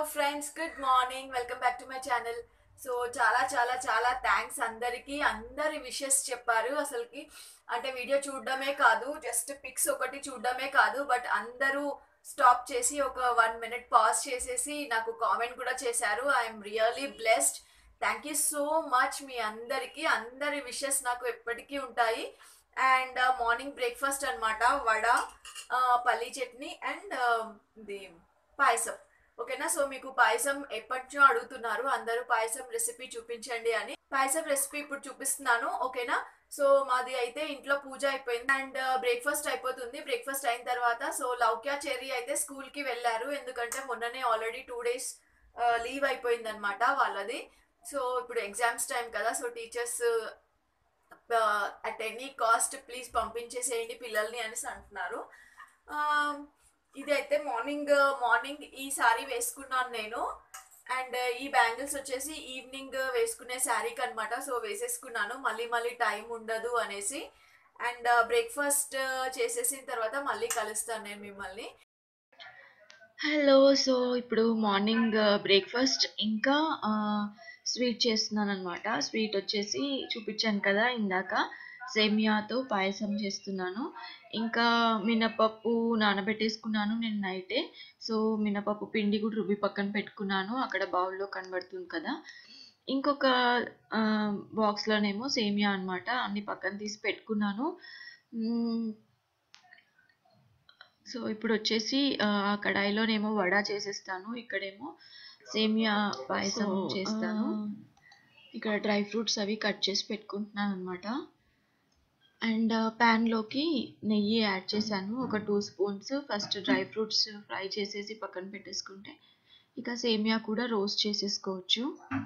Friends good morning welcome back to my channel so చాలా చాలా చాలా థ్యాంక్స్ అందరికి అందరి విషెస్ చెప్పారు అసలుకి అంటే వీడియో చూడడమే కాదు జస్ట్ పిక్స్ ఒకటి చూడడమే కాదు బట్ అందరూ స్టాప్ చేసి ఒక వన్ మినిట్ పాజ్ చేసేసి నాకు కామెంట్ కూడా చేశారు I'm really blessed thank you so much మీ అందరికీ అందరి విషెస్ నాకు ఎప్పటికీ ఉంటాయి అండ్ మార్నింగ్ బ్రేక్ఫాస్ట్ అన్నమాట వడ ఆ, పల్లీ చట్నీ అండ్ ఇది పాయసం ఓకేనా సో మీకు పాయసం ఎప్పటినో అడుగుతున్నారు అందరూ పాయసం రెసిపీ చూపించండి అని పాయసం రెసిపీ ఇప్పుడు చూపిస్తున్నాను ఓకేనా సో మాది అయితే ఇంట్లో పూజ అయిపోయింది అండ్ బ్రేక్ఫాస్ట్ అయిపోతుంది బ్రేక్ఫాస్ట్ అయిన తర్వాత సో లౌక్యా చెర్రీ అయితే స్కూల్ కి వెళ్ళారు ఎందుకంటే మొన్ననే ఆల్రెడీ టూ డేస్ లీవ్ అయిపోయింది అనమాట వాళ్ళది సో ఇప్పుడు ఎగ్జామ్స్ టైం కదా so teachers at any cost please పంపించేసేయండి పిల్లల్ని అనేసి అంటున్నారు ఆ, ఇదైతే మార్నింగ్ మార్నింగ్ ఈ సారీ వేసుకున్నాను నేను అండ్ ఈ బ్యాంగిల్స్ వచ్చేసి ఈవినింగ్ వేసుకునే శారీకి అనమాట సో వేసేసుకున్నాను మళ్ళీ మళ్ళీ టైం ఉండదు అనేసి అండ్ బ్రేక్ఫాస్ట్ చేసేసిన తర్వాత మళ్ళీ కలుస్తాను నేను మిమ్మల్ని హలో సో ఇప్పుడు మార్నింగ్ బ్రేక్ఫాస్ట్ ఇంకా స్వీట్ చేస్తున్నాను అనమాట స్వీట్ వచ్చేసి చూపించాను కదా ఇందాక సేమియాతో పాయసం చేస్తున్నాను ఇంకా మినపప్పు నానబెట్టేసుకున్నాను నేను నైటే సో మినపప్పు పిండి కూడా రుబ్బి పక్కన పెట్టుకున్నాను అక్కడ బౌల్లో కనబడుతుంది కదా ఇంకొక బాక్స్లోనేమో సేమియా అన్నమాట అన్ని పక్కన తీసి పెట్టుకున్నాను మ్మ్, సో ఇప్పుడు వచ్చేసి ఆ ఆ కడాయిలోనేమో వడ చేసేస్తాను ఇక్కడేమో సేమియా పాయసం So, చేస్తాను ఇక్కడ డ్రై ఫ్రూట్స్ అవి కట్ చేసి పెట్టుకుంటున్నాను అనమాట అండ్ లోకి నెయ్యి యాడ్ చేశాను ఒక two spoons first dry fruits fry చేసేసి పక్కన పెట్టేసుకుంటే ఇక సేమియా కూడా రోస్ట్ చేసేసుకోవచ్చు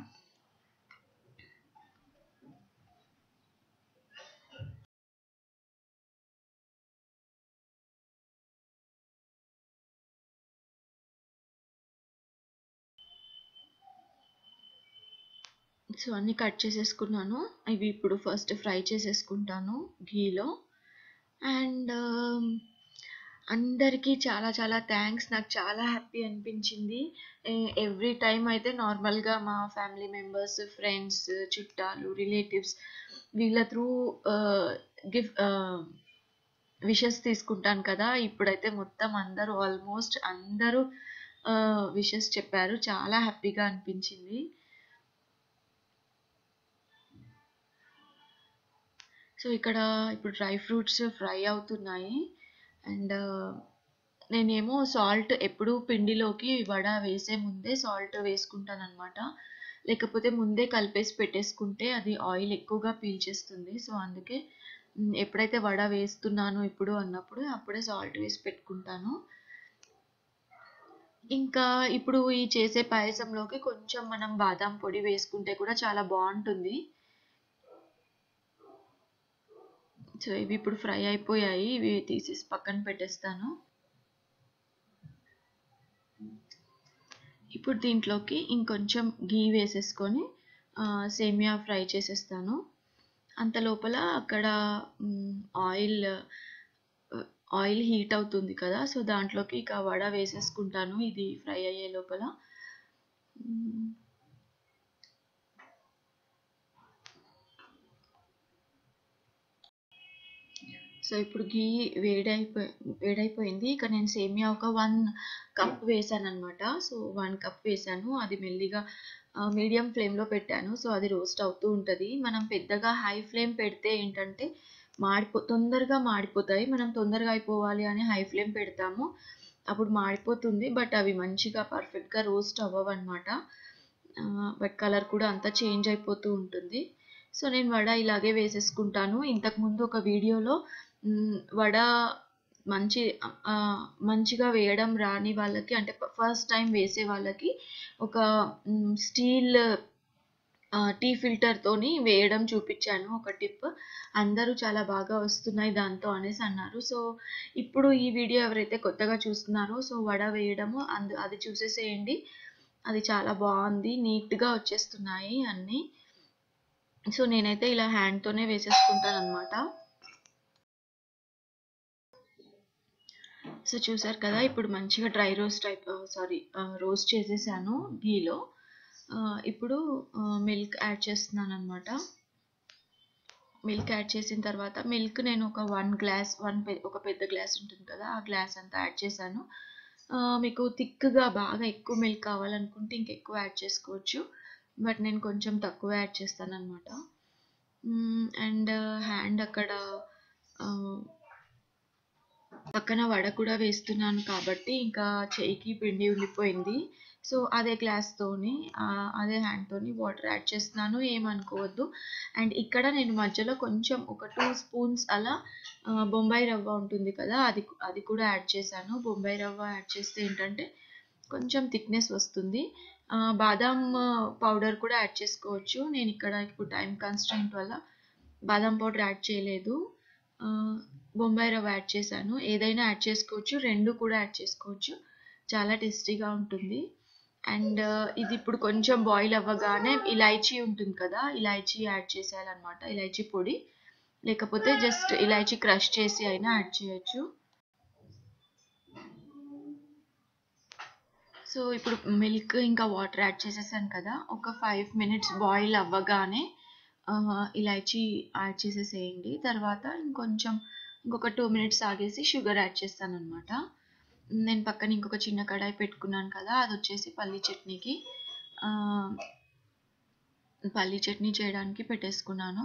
సో అన్ని కట్ చేసేసుకున్నాను ఇవి ఇప్పుడు ఫస్ట్ ఫ్రై చేసేసుకుంటాను ఘీలో అండ్ అందరికీ చాలా చాలా థ్యాంక్స్ నాకు చాలా హ్యాపీ అనిపించింది ఎవ్రీ టైం అయితే నార్మల్గా మా ఫ్యామిలీ మెంబర్స్ ఫ్రెండ్స్ చుట్టాలు రిలేటివ్స్ వీళ్ళ త్రూ గిఫ్ విషెస్ తీసుకుంటాను కదా ఇప్పుడైతే మొత్తం అందరూ ఆల్మోస్ట్ అందరూ విషెస్ చెప్పారు చాలా హ్యాపీగా అనిపించింది సో ఇక్కడ ఇప్పుడు డ్రై ఫ్రూట్స్ ఫ్రై అవుతున్నాయి అండ్ నేనేమో సాల్ట్ ఎప్పుడు పిండిలోకి వడ వేసే ముందే సాల్ట్ వేసుకుంటాను అనమాట లేకపోతే ముందే కలిపేసి పెట్టేసుకుంటే అది ఆయిల్ ఎక్కువగా పీల్చేస్తుంది సో అందుకే మ్, ఎప్పుడైతే వడ వేస్తున్నాను ఇప్పుడు అన్నప్పుడు అప్పుడే సాల్ట్ వేసి పెట్టుకుంటాను ఇంకా ఇప్పుడు ఈ చేసే పాయసంలోకి కొంచెం మనం బాదం పొడి వేసుకుంటే కూడా చాలా బాగుంటుంది సో ఇవి ఇప్పుడు ఫ్రై అయిపోయాయి ఇవి తీసేసి పక్కన పెట్టేస్తాను ఇప్పుడు దీంట్లోకి ఇంకొంచెం గీ వేసేసుకొని ఆ, సేమియా ఫ్రై చేసేస్తాను అంత లోపల అక్కడ మ్, ఆయిల్ ఆయిల్ హీట్ అవుతుంది కదా సో దాంట్లోకి ఇక వడ వేసేసుకుంటాను ఇది ఫ్రై అయ్యే లోపల మ్, సో ఇప్పుడు గీ వేడైపోయి వేడైపోయింది ఇక నేను సేమియా ఒక వన్ కప్ వేసాను అనమాట సో వన్ కప్ వేసాను అది మెల్లిగా మీడియం ఫ్లేమ్లో పెట్టాను సో అది రోస్ట్ అవుతూ ఉంటుంది మనం పెద్దగా హై ఫ్లేమ్ పెడితే ఏంటంటే మాడిపో తొందరగా మాడిపోతాయి మనం తొందరగా అయిపోవాలి అని హై ఫ్లేమ్ పెడతాము అప్పుడు మాడిపోతుంది బట్ అవి మంచిగా పర్ఫెక్ట్గా రోస్ట్ అవ్వవు అనమాట బట్ కలర్ కూడా అంతా చేంజ్ అయిపోతూ ఉంటుంది సో నేను వడ ఇలాగే వేసేసుకుంటాను ఇంతకుముందు ఒక వీడియోలో మ్, వడ మంచి ఆ, మంచిగా వేయడం రాని వాళ్ళకి అంటే ఫస్ట్ టైం వేసే వాళ్ళకి ఒక స్టీల్ టీ ఫిల్టర్తోని వేయడం చూపించాను ఒక టిప్ అందరూ చాలా బాగా వస్తున్నాయి దాంతో అనేసి అన్నారు సో ఇప్పుడు ఈ వీడియో ఎవరైతే కొత్తగా చూస్తున్నారో సో వడ వేయడము అందు అది చూసేసేయండి అది చాలా బాగుంది నీట్గా వచ్చేస్తున్నాయి అన్నీ సో నేనైతే ఇలా హ్యాండ్తోనే వేసేసుకుంటాను అనమాట సో చూసారు కదా ఇప్పుడు మంచిగా dry roast type sorry roast చేసేసాను గీలో ఆ, ఇప్పుడు మిల్క్ యాడ్ చేస్తున్నాను అనమాట మిల్క్ యాడ్ చేసిన తర్వాత మిల్క్ నేను ఒక వన్ గ్లాస్ వన్ ఒక పెద్ద గ్లాస్ ఉంటుంది కదా ఆ గ్లాస్ అంతా యాడ్ చేశాను ఆ, మీకు థిక్గా బాగా ఎక్కువ మిల్క్ కావాలనుకుంటే ఇంకెక్కువ యాడ్ చేసుకోవచ్చు బట్ నేను కొంచెం తక్కువ యాడ్ చేస్తాను అనమాట అండ్ హ్యాండ్ అక్కడ ఆ, పక్కన వడ కూడా వేస్తున్నాను కాబట్టి ఇంకా చేయికి పిండి ఉండిపోయింది సో అదే గ్లాస్తోని అదే హ్యాండ్తోని వాటర్ యాడ్ చేస్తున్నాను ఏమనుకోవద్దు అండ్ ఇక్కడ నేను మధ్యలో కొంచెం ఒక టూ స్పూన్స్ అలా ఆ, బొంబాయి రవ్వ ఉంటుంది కదా అది అది కూడా యాడ్ చేశాను బొంబాయి రవ్వ యాడ్ చేస్తే ఏంటంటే కొంచెం థిక్నెస్ వస్తుంది ఆ, బాదాం పౌడర్ కూడా యాడ్ చేసుకోవచ్చు నేను ఇక్కడ ఇప్పుడు టైం కన్స్టెంట్ వల్ల బాదాం పౌడర్ యాడ్ చేయలేదు ఆ, బొంబాయి రవ్వ యాడ్ చేశాను ఏదైనా యాడ్ చేసుకోవచ్చు రెండు కూడా యాడ్ చేసుకోవచ్చు చాలా టేస్టీగా ఉంటుంది అండ్ ఇది ఇప్పుడు కొంచెం బాయిల్ అవ్వగానే ఇలాచీ ఉంటుంది కదా ఇలాచీ యాడ్ చేసేయాలన్నమాట ఇలాచీ పొడి లేకపోతే జస్ట్ ఇలాచీ క్రష్ చేసి అయినా యాడ్ చేయొచ్చు సో ఇప్పుడు మిల్క్ ఇంకా వాటర్ యాడ్ చేసేసాను కదా ఒక ఫైవ్ మినిట్స్ బాయిల్ అవ్వగానే ఆ, ఇలాచీ యాడ్ చేసేసేయండి తర్వాత ఇంకొంచెం ఇంకొక టూ మినిట్స్ ఆగేసి షుగర్ యాడ్ చేస్తాను అనమాట నేను పక్కన ఇంకొక చిన్న కడాయి పెట్టుకున్నాను కదా అది వచ్చేసి పల్లి చట్నీకి ఆ, పల్లి చట్నీ చేయడానికి పెట్టేసుకున్నాను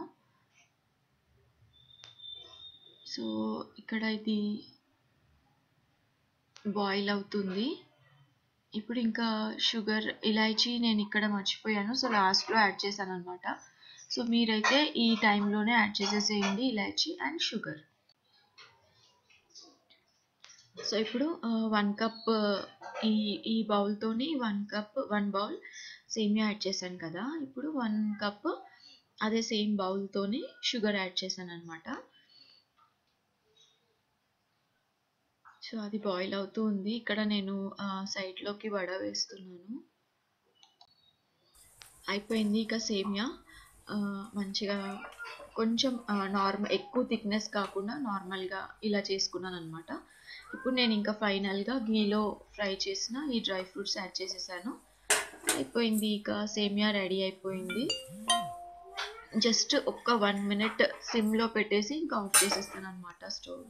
సో ఇక్కడ ఇది బాయిల్ అవుతుంది ఇప్పుడు ఇంకా షుగర్ ఇలాచీ నేను ఇక్కడ మర్చిపోయాను సో లాస్ట్లో యాడ్ చేశాను అనమాట సో మీరైతే ఈ టైంలోనే యాడ్ చేసేసేయండి ఇలాచీ అండ్ షుగర్ సో ఇప్పుడు వన్ కప్ ఈ ఈ బౌల్తోని వన్ కప్ వన్ బౌల్ సేమియా యాడ్ చేశాను కదా ఇప్పుడు వన్ కప్ అదే సేమ్ బౌల్తోని షుగర్ యాడ్ చేశాను అనమాట సో అది బాయిల్ అవుతూ ఉంది ఇక్కడ నేను సైడ్లోకి వడ వేస్తున్నాను అయిపోయింది ఇక సేమియా ఆ, మంచిగా కొంచెం నార్మల్ ఎక్కువ థిక్నెస్ కాకుండా నార్మల్గా ఇలా చేసుకున్నాను అనమాట ఇప్పుడు నేను ఇంకా ఫైనల్గా గీలో ఫ్రై చేసిన ఈ డ్రై ఫ్రూట్స్ యాడ్ చేసేసాను అయిపోయింది ఇక సేమియా రెడీ అయిపోయింది జస్ట్ ఒక్క వన్ మినిట్ సిమ్లో పెట్టేసి ఇంకా ఆఫ్ చేసేస్తాను అనమాట స్టవ్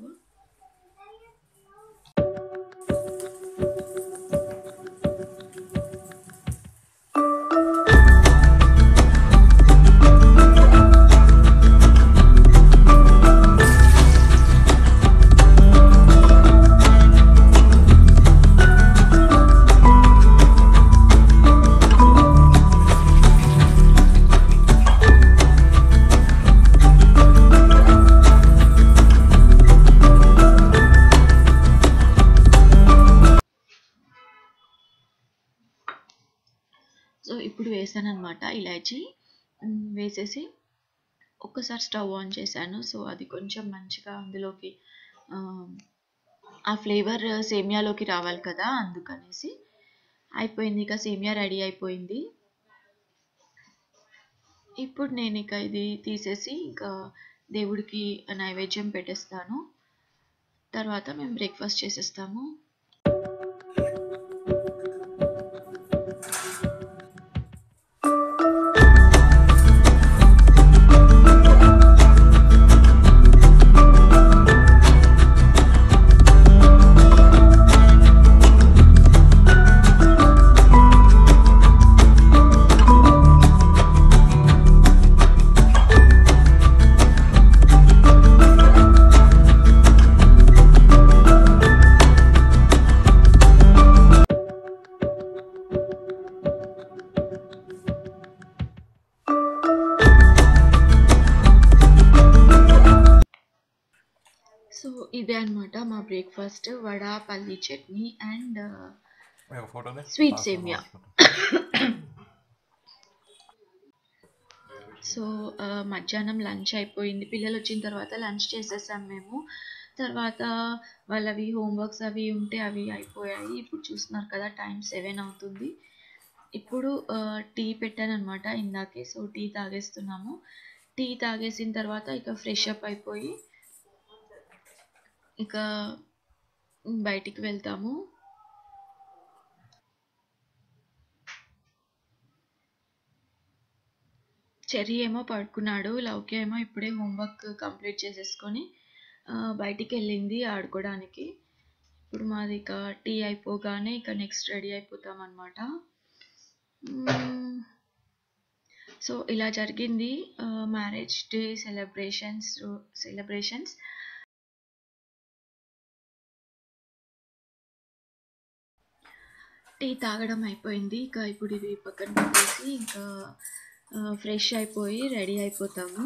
సో ఇప్పుడు వేసాను అనమాట ఇలాచి మ్, వేసేసి ఒక్కసారి స్టవ్ ఆన్ చేశాను సో అది కొంచెం మంచిగా అందులోకి ఆ, ఆ ఫ్లేవర్ సేమియాలోకి రావాలి కదా అందుకనేసి అయిపోయింది ఇక సేమియా రెడీ అయిపోయింది ఇప్పుడు నేను ఇక ఇది తీసేసి ఇంకా దేవుడికి నైవేద్యం పెట్టేస్తాను తర్వాత మేము బ్రేక్ఫాస్ట్ చేసేస్తాము సో ఇదే అన్నమాట మా బ్రేక్ఫాస్ట్ వడ పల్లి చట్నీ అండ్ ఒక ఫోటోనే Sweet సేమియా. సో ఆ, మధ్యాహ్నం లంచ్ అయిపోయింది పిల్లలు వచ్చిన తర్వాత లంచ్ చేసేసాం మేము తర్వాత వాళ్ళవి హోంవర్క్స్ అవి ఉంటే అవి అయిపోయాయి ఇప్పుడు చూస్తున్నారు కదా టైం సెవెన్ అవుతుంది ఇప్పుడు టీ పెట్టాను అనమాట ఇందాకే సో టీ తాగేస్తున్నాము టీ తాగేసిన తర్వాత ఇక ఫ్రెష్ అప్ అయిపోయి ఇక బయటికి వెళ్తాము చెర్రీ ఏమో పడుకున్నాడు లౌక్య ఏమో ఇప్పుడే హోంవర్క్ కంప్లీట్ చేసేసుకొని ఆ, బయటికి వెళ్ళింది ఆడుకోవడానికి ఇప్పుడు మాది ఇక టీ అయిపోగానే ఇక నెక్స్ట్ రెడీ అయిపోతాం అనమాట సో ఇలా జరిగింది marriage day celebrations celebrations tea తాగడం అయిపోయింది ఇక ఇప్పుడు ఇవి పక్కన పెట్టేసి ఇంకా ఫ్రెష్ అయిపోయి రెడీ అయిపోతాము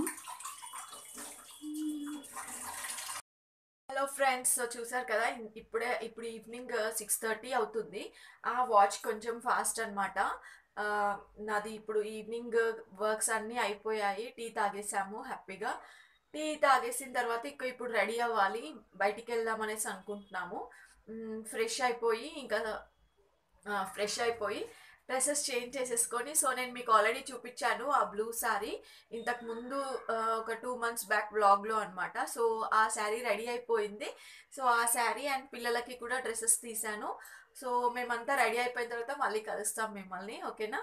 హలో ఫ్రెండ్స్ సో చూసారు కదా ఇన్- ఇప్పుడే ఇప్పుడు ఈవినింగ్ సిక్స్ థర్టీ అవుతుంది ఆ వాచ్ కొంచెం ఫాస్ట్ అనమాట నాది ఇప్పుడు ఈవినింగ్ వర్క్స్ అన్నీ అయిపోయాయి టీ తాగేసాము హ్యాపీగా టీ తాగేసిన తర్వాత ఇక ఇప్పుడు రెడీ అవ్వాలి బయటికి వెళ్దాం అనేసి అనుకుంటున్నాము ఫ్రెష్ అయిపోయి ఇంకా ఫ్రెష్ అయిపోయి డ్రెస్సెస్ చేంజ్ చేసేసుకొని సో నేను మీకు ఆల్రెడీ చూపించాను ఆ బ్లూ శారీ ఇంతకు ముందు ఆ, ఒక టూ మంత్స్ బ్యాక్ బ్లాగ్లో అనమాట సో ఆ శారీ రెడీ అయిపోయింది సో ఆ శారీ అండ్ పిల్లలకి కూడా డ్రెస్సెస్ తీసాను సో మేమంతా రెడీ అయిపోయిన తర్వాత మళ్ళీ కలుస్తాం మిమ్మల్ని ఓకేనా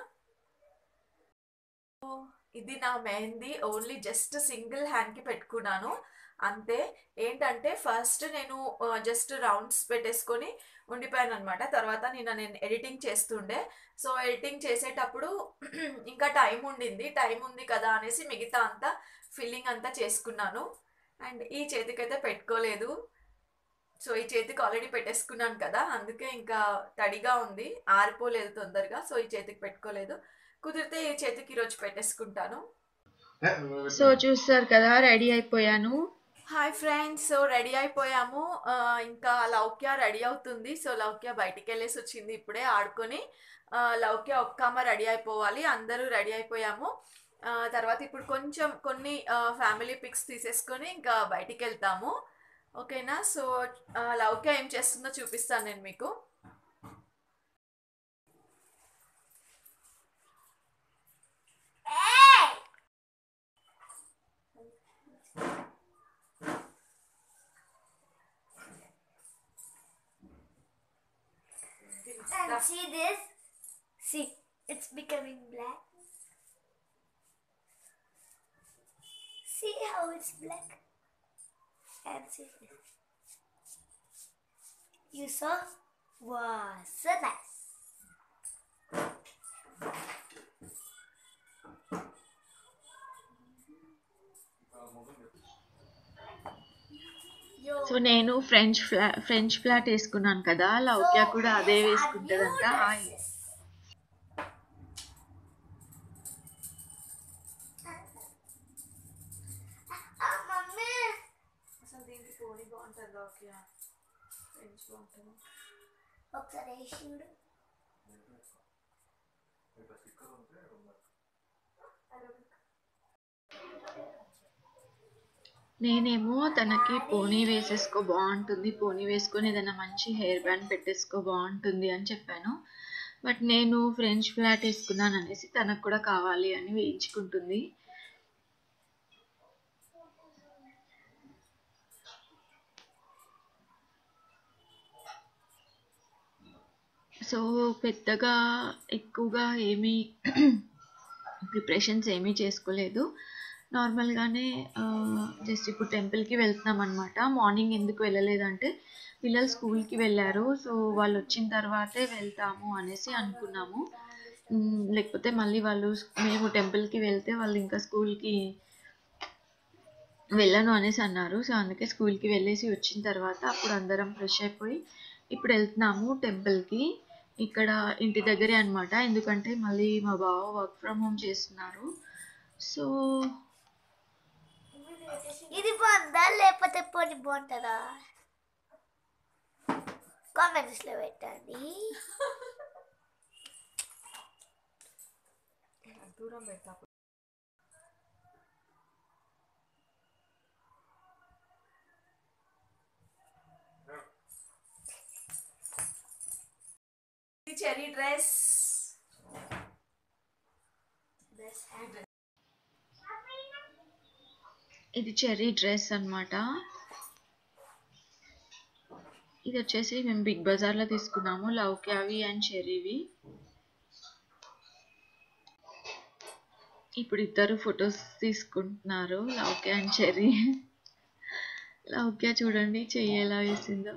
సో ఇది నా మెహందీ ఓన్లీ జస్ట్ సింగిల్ హ్యాండ్కి పెట్టుకున్నాను అంతే ఏంటంటే ఫస్ట్ నేను జస్ట్ రౌండ్స్ పెట్టేసుకొని ఉండిపోయాను అనమాట తర్వాత నేను నేను ఎడిటింగ్ చేస్తుండే సో ఎడిటింగ్ చేసేటప్పుడు ఇంకా టైం ఉండింది టైం ఉంది కదా అనేసి మిగతా అంతా ఫిల్లింగ్ అంతా చేసుకున్నాను అండ్ ఈ చేతికైతే పెట్టుకోలేదు సో ఈ చేతికి ఆల్రెడీ పెట్టేసుకున్నాను కదా అందుకే ఇంకా తడిగా ఉంది ఆరిపోలేదు తొందరగా సో ఈ చేతికి పెట్టుకోలేదు కుదిరితే ఈ చేతికి ఈరోజు పెట్టేసుకుంటాను సో చూస్తారు కదా రెడీ అయిపోయాను హాయ్ ఫ్రెండ్స్ సో రెడీ అయిపోయాము ఆ, ఇంకా లౌక్య రెడీ అవుతుంది సో లౌక్య బయటికి వెళ్ళేసి వచ్చింది ఇప్పుడే ఆడుకొని ఆ, లౌక్య ఒక్కమ్మ రెడీ అయిపోవాలి అందరూ రెడీ అయిపోయాము ఆ, తర్వాత ఇప్పుడు కొంచెం కొన్ని ఫ్యామిలీ పిక్స్ తీసేసుకొని ఇంకా బయటికి వెళ్తాము ఓకేనా సో ఆ, లౌక్య ఏం చేస్తుందో చూపిస్తాను నేను మీకు And see this? See, it's becoming black. See how it's black? And see this. You saw? Wow, so nice. Yo, so నేను ఫ్రెంచ్ ఫ్లా ఫ్రెంచ్ ఫ్లాట్ వేసుకున్నాను కదా లౌక్య కూడా అదే వేసుకుంటుందంట హాయ్ Ah, mummy. అసలు దీనికి పోనీ బాగుంటుంది లౌక్య ఫ్రెండ్స్ బాగుంటుంది ఒకసారి వేసి చూడు నేనేమో తనకి పోనీ వేసేసుకో బాగుంటుంది పోనీ వేసుకొని ఏదైనా మంచి హెయిర్ బ్యాండ్ పెట్టేసుకో బాగుంటుంది అని చెప్పాను బట్ నేను ఫ్రెంచ్ ఫ్లాట్ వేసుకున్నాను అనేసి తనకు కూడా కావాలి అని వేయించుకుంటుంది సో పెద్దగా ఎక్కువగా ఏమీ ప్రిపరేషన్స్ ఏమీ చేసుకోలేదు నార్మల్గానే జస్ట్ ఇప్పుడు టెంపుల్కి వెళ్తున్నాం అనమాట మార్నింగ్ ఎందుకు వెళ్ళలేదంటే పిల్లలు స్కూల్కి వెళ్ళారు సో వాళ్ళు వచ్చిన తర్వాతే వెళ్తాము అనేసి అనుకున్నాము మ్, లేకపోతే మళ్ళీ వాళ్ళు మేము టెంపుల్కి వెళ్తే వాళ్ళు ఇంకా స్కూల్కి వెళ్ళను అనేసి అన్నారు సో అందుకే స్కూల్కి వెళ్ళేసి వచ్చిన తర్వాత అప్పుడు అందరం ఫ్రెష్ అయిపోయి ఇప్పుడు వెళ్తున్నాము టెంపుల్కి ఇక్కడ ఇంటి దగ్గరే అనమాట ఎందుకంటే మళ్ళీ మా బావ వర్క్ ఫ్రమ్ హోమ్ చేస్తున్నారు సో ఇది బాగుందా లేకపోతే పొడి బాగుంటుందా కామెంట్స్ లో పెట్టండి దూరం పెడతా చెరీ డ్రెస్ ఇది చెర్రీ డ్రెస్ అన్నమాట ఇది వచ్చేసి మేము బిగ్ బజార్లో తీసుకున్నాము లవ్ క్యావి అండ్ చెరీవి ఇప్పుడు ఇద్దరు ఫొటోస్ తీసుకుంటున్నారు లౌక్య అండ్ చెర్రీ లౌక్య చూడండి చెయ్యి ఎలా వేసిందో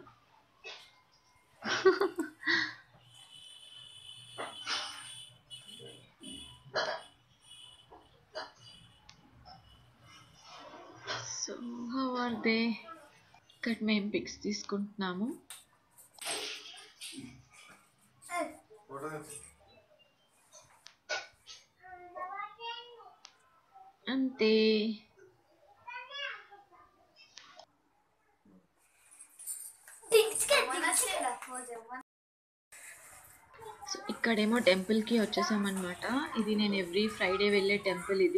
సో హౌ ఆర్ దే ఇక్కడ మేము పిక్స్ తీసుకుంటున్నాము అంతే సో ఇక్కడేమో టెంపుల్కి వచ్చేసామన్నమాట ఇది నేను ఎవ్రీ ఫ్రైడే వెళ్ళే టెంపుల్ ఇది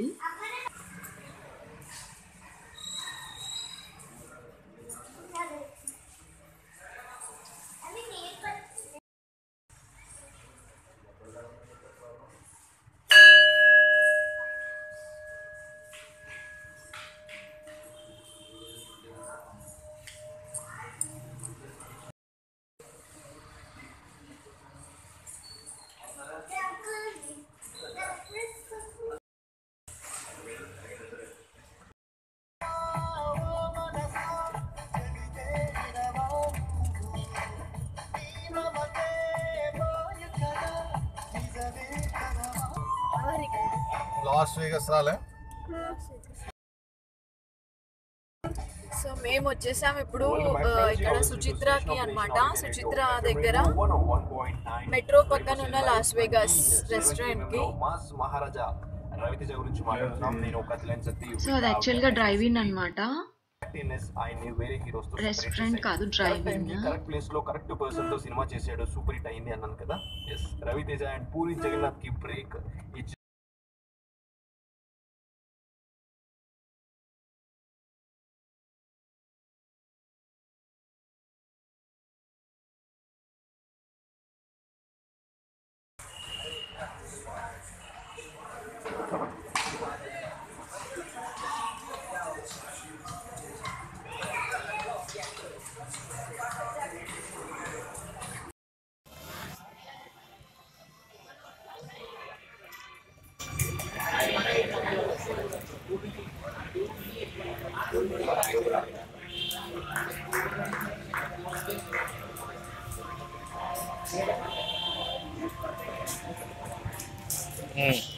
లాస్ వేగస్ రాలే సో మేము వచ్చేసాం ఇప్పుడు ఆ, ఇక్కడ సుచిత్రకి అన్నమాట సుచిత్ర దగ్గర మెట్రో పక్కన ఉన్న లాస్ వెగాస్ రెస్టారెంట్ కి మాస్ మహారాజా రవితేజ గురించి మాట్లాడుతున్నాం నేను ఒక లెన్స్ సో అది యాక్చువల్గా డ్రైవ్ ఇన్ అనమాట ఆయన వేరే హీరోస్ తో రెస్టారెంట్ కాదు డ్రైవ్ ఇన్ కరెక్ట్ ప్లేస్ లో కరెక్ట్ పర్సన్ తో సినిమా చేసాడు సూపర్ హిట్ అయింది అన్నాను కదా ఎస్ రవితేజ అండ్ పూరి జగన్నాథ్ కి బ్రేక్ ఉమ్.